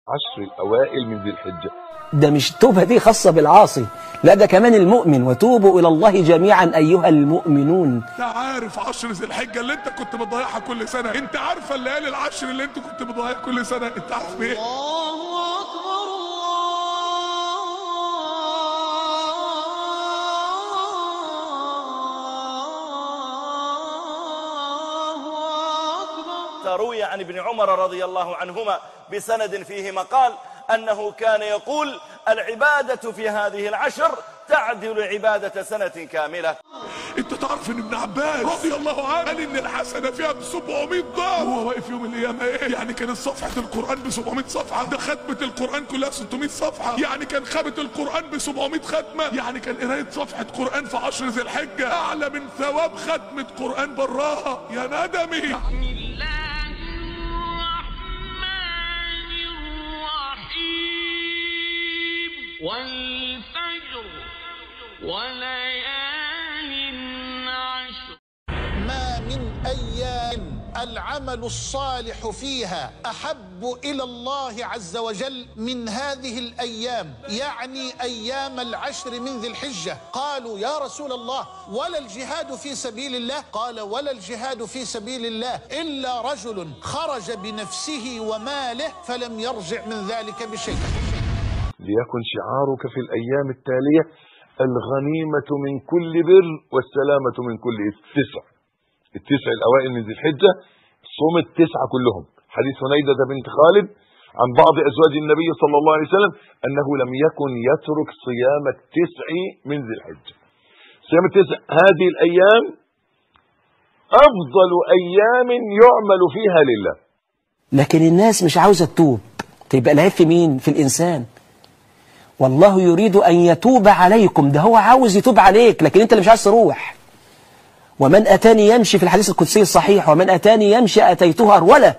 عشر الأوائل من ذي الحجة ده مش التوبة دي خاصة بالعاصي لا ده كمان المؤمن وتوبوا إلى الله جميعا أيها المؤمنون انت عارف عشر ذي الحجه اللي انت كنت بتضيعها كل سنه انت عارفه الليالي العشر اللي انت كنت بتضيعها كل سنه انت عارف ايه الله أكبر الله أكبر روي عن ابن عمر رضي الله عنهما بسند فيه مقال أنه كان يقول العبادة في هذه العشر تعدل عبادة سنة كاملة انت تعرف ان ابن عباس رضي الله عنه قال ان الحسنه فيها ب 700 ضعف وهو واقف يوم القيامه ايه يعني كانت صفحه القران ب 700 صفحه ده ختمه القران كلها 600 صفحه يعني كان ختمه القران ب 700 ختمه يعني كان قرايه صفحه قران في عشر ذي الحجه اعلى من ثواب ختمه قران براها يا ندمي بسم الله الرحمن الرحيم والفجر وليال عشر ما من أيام العمل الصالح فيها أحب إلى الله عز وجل من هذه الأيام يعني أيام العشر من ذي الحجة قالوا يا رسول الله ولا الجهاد في سبيل الله قال ولا الجهاد في سبيل الله إلا رجل خرج بنفسه وماله فلم يرجع من ذلك بشيء ليكن شعارك في الأيام التالية الغنيمة من كل بر والسلامة من كل إثم تسع التسع الأوائل من ذي الحجة صوم التسعة كلهم حديث هنيدة بنت خالد عن بعض أزواج النبي صلى الله عليه وسلم أنه لم يكن يترك صيام التسع من ذي الحجة صيام التسع هذه الأيام أفضل أيام يعمل فيها لله لكن الناس مش عاوزة تتوب تبقى العيب في مين في الإنسان والله يريد أن يتوب عليكم ده هو عاوز يتوب عليك لكن أنت اللي مش عاوز تروح ومن أتاني يمشي في الحديث القدسي الصحيح ومن أتاني يمشي أتيته أروله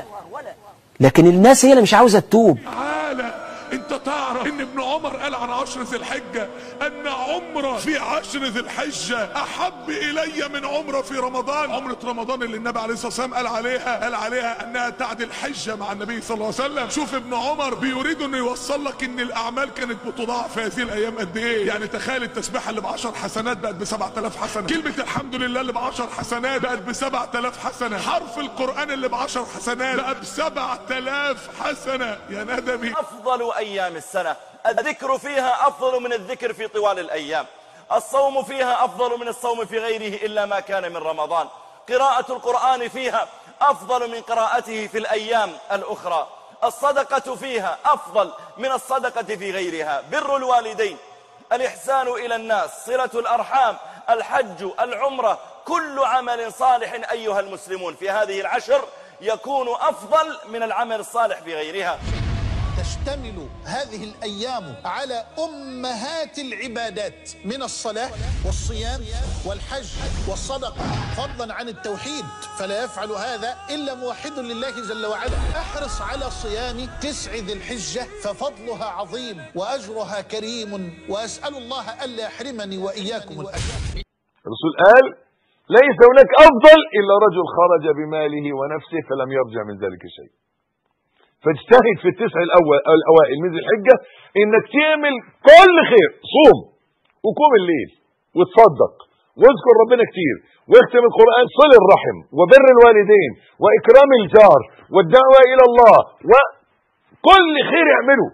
لكن الناس هي اللي مش عاوزة تتوب تعالى انت تعرف ان ابن عمر قال عن عشر ذي الحجة ان عمرة في عشر ذي الحجة احب الي من عمرة في رمضان عمرة رمضان اللي النبي عليه الصلاة والسلام قال عليها قال عليها انها تعدل حجة مع النبي صلى الله عليه وسلم شوف ابن عمر بيريد انه يوصل لك ان الاعمال كانت بتضاعف في هذه الايام قد ايه يعني تخيل التسبيحة اللي ب 10 حسنات بقت ب 7000 حسنة كلمة الحمد لله اللي ب 10 حسنات بقت ب 7000 حسنة حرف القرآن اللي ب 10 حسنات بقى ب 7000 حسنة يا ندمي أفضل أيام السنة الذكر فيها أفضل من الذكر في طوال الأيام الصوم فيها أفضل من الصوم في غيره إلا ما كان من رمضان قراءة القرآن فيها أفضل من قراءته في الأيام الأخرى الصدقة فيها أفضل من الصدقة في غيرها بر الوالدين الإحسان إلى الناس صلة الأرحام الحج العمرة كل عمل صالح أيها المسلمون في هذه العشر يكون أفضل من العمل الصالح في غيرها تشتمل هذه الأيام على أمهات العبادات من الصلاة والصيام والحج والصدقة فضلا عن التوحيد فلا يفعل هذا إلا موحد لله جل وعلا أحرص على صيام تسع ذي الحجة ففضلها عظيم وأجرها كريم وأسأل الله ألا يحرمني وإياكم الأجر الرسول قال ليس هناك أفضل إلا رجل خرج بماله ونفسه فلم يرجع من ذلك شيء فاجتهد في التسع الأول الأوائل من ذي الحجة إنك تعمل كل خير صوم وقوم الليل وتصدق واذكر ربنا كتير واختم القرآن صل الرحم وبر الوالدين وإكرام الجار والدعوة إلى الله وكل خير اعمله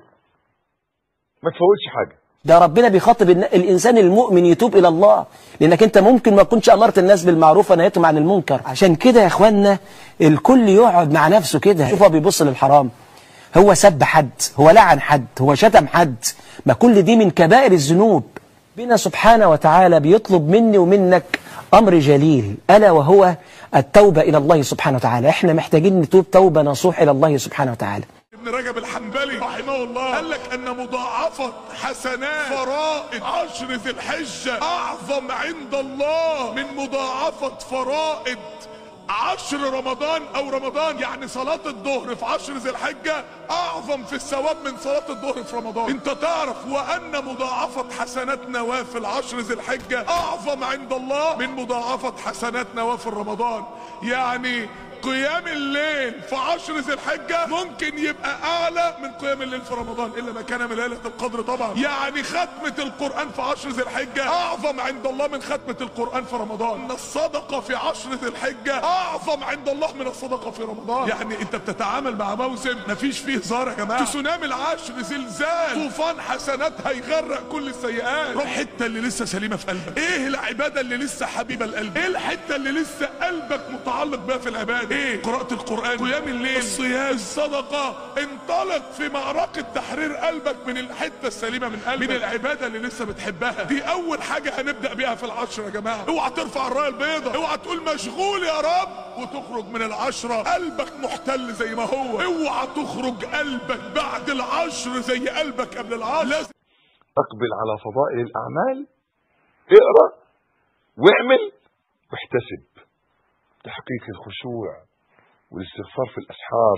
ما تفوتش حاجة ده ربنا بيخاطب الن- الإنسان المؤمن يتوب إلى الله لأنك أنت ممكن ما تكونش أمرت الناس بالمعروف ونهيتهم عن المنكر عشان كده يا إخوانا الكل يقعد مع نفسه كده شوف هو بيبص للحرام هو سب حد هو لعن حد هو شتم حد ما كل دي من كبائر الذنوب بنا سبحانه وتعالى بيطلب مني ومنك أمر جليل ألا وهو التوبة إلى الله سبحانه وتعالى إحنا محتاجين نتوب توبة نصوح إلى الله سبحانه وتعالى ابن رجب الحنبلي رحمه الله قال لك ان مضاعفة حسنات فرائض عشر ذي الحجة اعظم عند الله من مضاعفة فرائض عشر رمضان او رمضان يعني صلاة الظهر في عشر ذي الحجة اعظم في الثواب من صلاة الظهر في رمضان انت تعرف وان مضاعفة حسنات نوافل عشر ذي الحجة اعظم عند الله من مضاعفة حسنات نوافل رمضان يعني قيام الليل في عشر ذي الحجة ممكن يبقى اعلى من قيام الليل في رمضان الا ما كان من ليلة القدر طبعا يعني ختمة القرآن في عشر ذي الحجة اعظم عند الله من ختمة القرآن في رمضان ان الصدقة في عشر ذي الحجة اعظم عند الله من الصدقة في رمضان يعني انت بتتعامل مع موسم مفيش فيه هزار يا جماعة تسونامي العشر زلزال طوفان حسنات هيغرق كل السيئات روح الحتة اللي لسه سليمة في قلبك ايه العبادة اللي لسه حبيبة القلب ايه الحتة اللي لسه قلبك متعلق بها في العبادة ايه قراءة القرآن قيام الليل الصيام الصدقة انطلق في معركة تحرير قلبك من الحتة السليمة من قلبك من العبادة اللي لسه بتحبها دي اول حاجة هنبدأ بيها في العشرة يا جماعة اوعى ترفع الراية البيضاء اوعى تقول مشغول يا رب وتخرج من العشرة قلبك محتل زي ما هو اوعى تخرج قلبك بعد العشر زي قلبك قبل العشر لازم اقبل على فضائل الاعمال اقرا واعمل واحتسب تحقيق الخشوع والاستغفار في الاسحار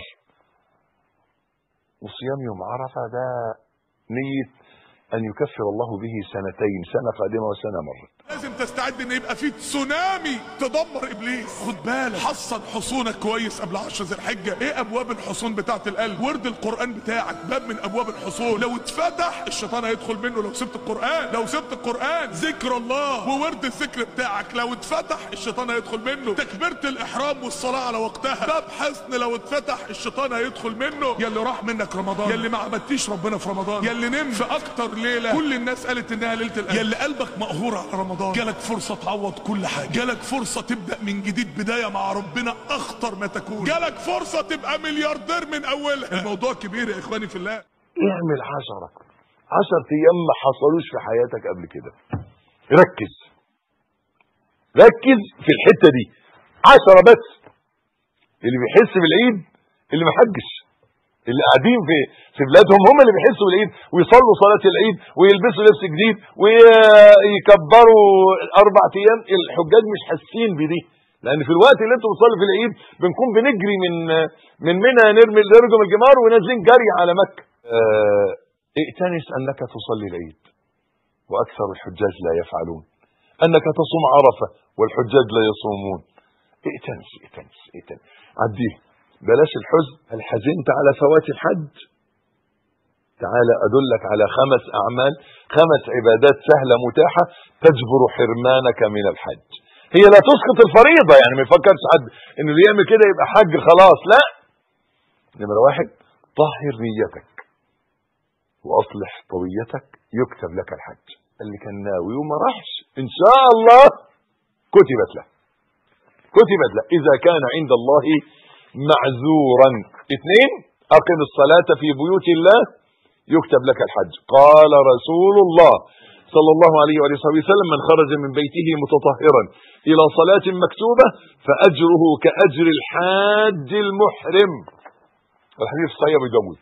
وصيام يوم عرفه ده نيه ان يكفر الله به سنتين سنه قادمه وسنه مرت لازم تستعد ان يبقى في تسونامي تدمر ابليس خد بالك حصن حصونك كويس قبل عشر ذي الحجه ايه ابواب الحصون بتاعت القلب ورد القران بتاعك باب من ابواب الحصون لو اتفتح الشيطان هيدخل منه لو سبت القران لو سبت القران ذكر الله وورد الذكر بتاعك لو اتفتح الشيطان هيدخل منه تكبيره الاحرام والصلاه على وقتها باب حصن لو اتفتح الشيطان هيدخل منه يا اللي راح منك رمضان يا اللي ما عبدتيش ربنا في رمضان يا اللي نمت في اكتر ليله كل الناس قالت انها ليله القدر يا اللي قلبك مقهور على رمضان جالك فرصه تعوض كل حاجه جالك فرصه تبدا من جديد بدايه مع ربنا اخطر ما تكون جالك فرصه تبقى ملياردير من اولها الموضوع كبير يا اخواني في الله اعمل عشرة عشرة ايام ما حصلوش في حياتك قبل كده ركز ركز في الحتة دي عشرة بس اللي بيحس بالعيد اللي ما حجش اللي قاعدين في في بلادهم هم اللي بيحسوا بالعيد ويصلوا صلاة العيد ويلبسوا لبس جديد ويكبروا اربع ايام الحجاج مش حاسين بدي لان في الوقت اللي انتم بتصلوا في العيد بنكون بنجري من من منى نرمي نرجم الجمار ونازلين جري على مكه اه ائتنس انك تصلي العيد واكثر الحجاج لا يفعلون انك تصوم عرفه والحجاج لا يصومون ائتنس ائتنس ائتنس عديه بلاش الحزن هل حزنت على فوات الحج تعال ادلك على خمس اعمال خمس عبادات سهله متاحه تجبر حرمانك من الحج هي لا تسقط الفريضه يعني ما يفكرش حد ان اللي يعمل كده يبقى حج خلاص لا نمره واحد طهر نيتك واصلح طويتك يكتب لك الحج اللي كان ناوي وما راحش ان شاء الله كتبت له كتبت له اذا كان عند الله معذورا اثنين اقم الصلاه في بيوت الله يكتب لك الحج قال رسول الله صلى الله عليه وآله وصحبه وسلم من خرج من بيته متطهرا إلى صلاة مكتوبة فأجره كأجر الحاج المحرم الحديث الصحيح أبو داود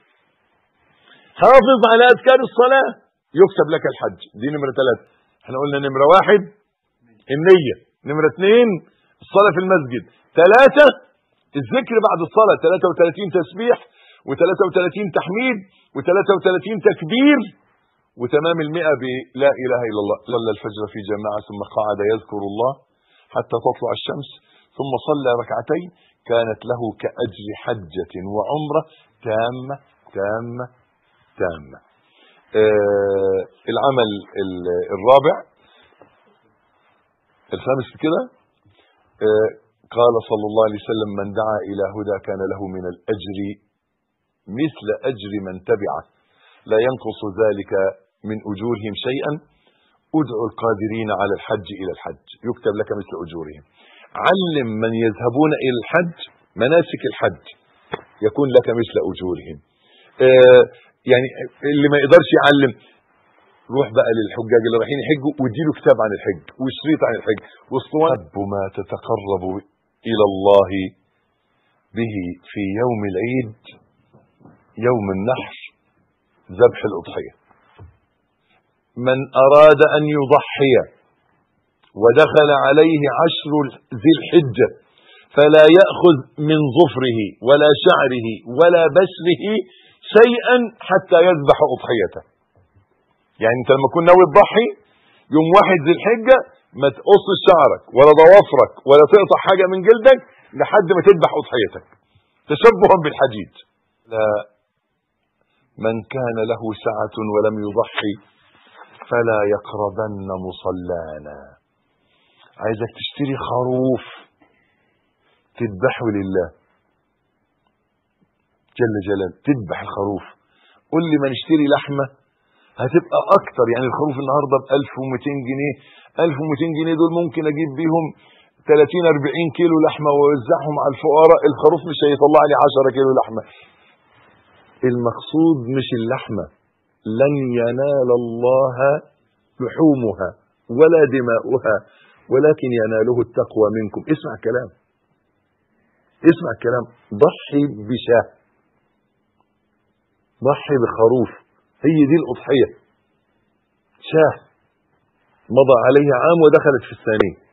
حافظ على أذكار الصلاة يكتب لك الحج دي نمرة ثلاثة احنا قلنا نمرة واحد النية نمرة اثنين الصلاة في المسجد ثلاثة الذكر بعد الصلاة 33 تسبيح و33 تحميد و33 تكبير وتمام المئة بلا إله إلا الله صلى الفجر في جماعة ثم قعد يذكر الله حتى تطلع الشمس ثم صلى ركعتين كانت له كأجر حجة وعمرة تامة تامة تامة آه العمل الرابع الخامس كده آه قال صلى الله عليه وسلم من دعا إلى هدى كان له من الأجر مثل أجر من تبعه لا ينقص ذلك من أجورهم شيئا ادعوا القادرين على الحج إلى الحج يكتب لك مثل أجورهم علم من يذهبون إلى الحج مناسك الحج يكون لك مثل أجورهم آه يعني اللي ما يقدرش يعلم روح بقى للحجاج اللي رايحين يحجوا واديله كتاب عن الحج وشريط عن الحج واسطوانه ما تتقرب الى الله به في يوم العيد يوم النحر ذبح الاضحيه من اراد ان يضحي ودخل عليه عشر ذي الحجه فلا ياخذ من ظفره ولا شعره ولا بشره شيئا حتى يذبح اضحيته يعني انت لما تكون ناوي تضحي يوم واحد ذي الحجه ما تقصش شعرك ولا ضوافرك ولا تقطع حاجه من جلدك لحد ما تذبح اضحيتك تشبها بالحديد لا من كان له سعة ولم يضحي فلا يقربن مصلانا عايزك تشتري خروف تذبحه لله جل جلاله تذبح الخروف قول لي ما نشتري لحمه هتبقى اكتر يعني الخروف النهارده ب 1200 جنيه 1200 جنيه دول ممكن اجيب بيهم 30 40 كيلو لحمه واوزعهم على الفقراء الخروف مش هيطلع لي 10 كيلو لحمه المقصود مش اللحمه لن ينال الله لحومها ولا دماؤها ولكن يناله التقوى منكم اسمع كلام اسمع الكلام ضحي بشاه ضحي بخروف هي دي الأضحية شاه مضى عليه عام ودخلت في الثانية